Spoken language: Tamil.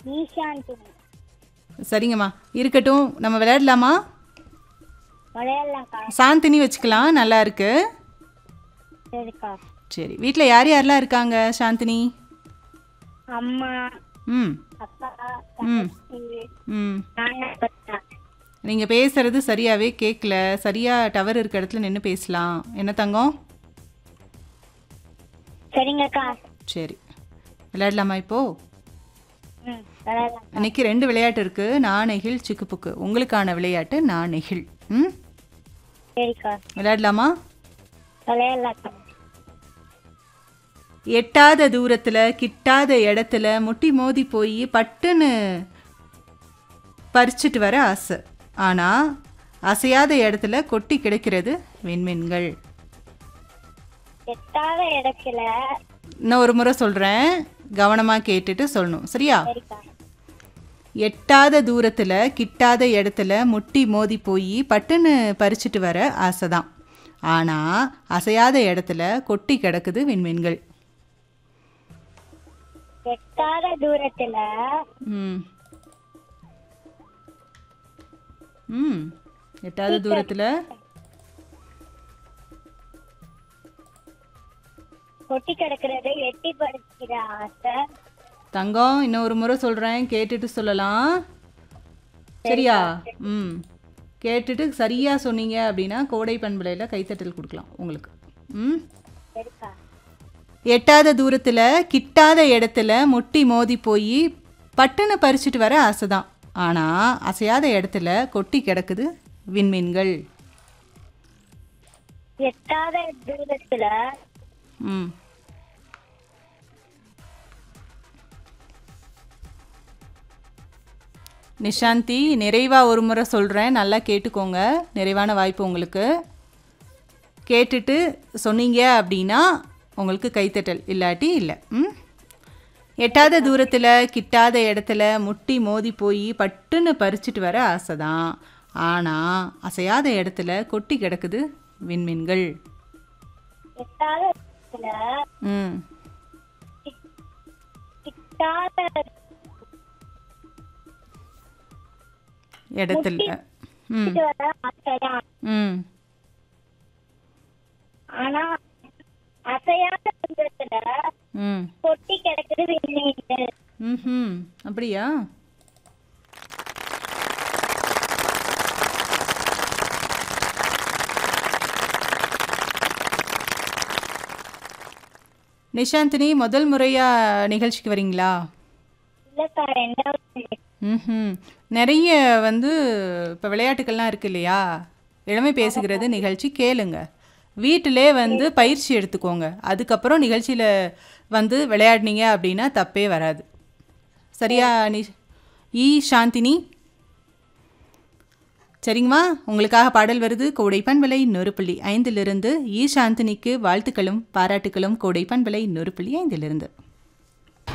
ஈஷாந்தினி சரிங்கம்மா இருக்கட்டும் நம்ம விளையாடலாமா விளையாடலாம்க்கா சாந்தினி வச்சுக்கலாம் நல்லா இருக்கு சரிக்கா சரி வீட்டில் யார் யாரெல்லாம் இருக்காங்க சாந்தினி அம்மா ம் அப்பா ம் தங்கச்சி, ம் நானா பத்தா நீங்கள் பேசுறது சரியாகவே கேட்கல சரியாக டவர் இருக்க இடத்துல நின்று பேசலாம் என்ன தங்கம் சரிங்கக்கா சரி விளையாடலாமா இப்போது ம் விளையாடலாம் இன்னைக்கு ரெண்டு விளையாட்டு இருக்குது நான் நெகிழ் சிக்குப்புக்கு உங்களுக்கான விளையாட்டு நான் நெகிழ் ம் சரிக்கா விளையாடலாமா விளையாடலாம்க்கா எட்டாத தூரத்தில் கிட்டாத இடத்துல முட்டி மோதி போய் பட்டுன்னு பறிச்சிட்டு வர ஆசை ஆனால் அசையாத இடத்துல கொட்டி கிடக்கிறது விண்மீன்கள் எட்டாத இடத்துல இன்னும் ஒரு முறை சொல்கிறேன் கவனமாக கேட்டுட்டு சொல்லணும் சரியா சரிக்கா எட்டாத தூரத்தில் கிட்டாத இடத்துல முட்டி மோதி போய் பட்டுன்னு பறிச்சிட்டு வர ஆசை தான் ஆனால் அசையாத இடத்துல கொட்டி கிடக்குது விண்மீன்கள் எட்டாத தூரத்துல ம் ம் எட்டாவது தூரத்தில் கொட்டி கிடக்கிறது எட்டி பறிக்கிற ஆசை தங்கம் இன்னொரு முறை சொல்கிறேன் கேட்டுட்டு சொல்லலாம் சரியா ம் கேட்டுட்டு சரியாக சொன்னீங்க அப்படின்னா கோடை பண்பலையில் கைத்தட்டல் கொடுக்கலாம் உங்களுக்கு ம் சரிக்கா எட்டாத தூரத்தில் கிட்டாத இடத்துல முட்டி மோதி போய் பட்டுன்னு பறிச்சிட்டு வர ஆசை தான் ஆனால் அசையாத இடத்துல கொட்டி கிடக்குது விண்மீன்கள் எட்டாத தூரத்துல ம் நிஷாந்தி நிறைவாக ஒரு முறை சொல்கிறேன் நல்லா கேட்டுக்கோங்க நிறைவான வாய்ப்பு உங்களுக்கு கேட்டுட்டு சொன்னீங்க அப்படின்னா உங்களுக்கு கைத்தட்டல் இல்லாட்டி இல்லை ம் எட்டாத தூரத்தில் கிட்டாத இடத்துல முட்டி மோதி போய் பட்டுன்னு பறிச்சிட்டு வர ஆசை தான் ஆனால் அசையாத இடத்துல கொட்டி கிடக்குது விண்மீன்கள் எட்டாத தூரத்துல ம் கிட்டாத இடத்துல ம் இது வர ஆசைதான் ம் ஆனா அசையாத தூரத்துல ம் கொட்டி கிடக்குது விண்மீன்கள் ம் அப்படியா நிஷாந்தினி முதல் முறையாக நிகழ்ச்சிக்கு வரீங்களா இல்லக்கா ரெண்டாவது ம் நிறைய வந்து இப்போ விளையாட்டுக்கள்லாம் இருக்கு இல்லையா இளமை பேசுகிறது நிகழ்ச்சி கேளுங்க வீட்டிலே வந்து பயிற்சி எடுத்துக்கோங்க அதுக்கப்புறம் நிகழ்ச்சியில் வந்து விளையாடினீங்க அப்படின்னா தப்பே வராது சரியா நி ஈ சாந்தினி சரிங்கம்மா உங்களுக்காக பாடல் வருது கோடைப்பன் விலை இன்னொரு புள்ளி ஐந்திலிருந்து ஈ சாந்தினிக்கு வாழ்த்துக்களும் பாராட்டுக்களும் கோடைப்பன் விலை இன்னொரு புள்ளி ஐந்திலிருந்து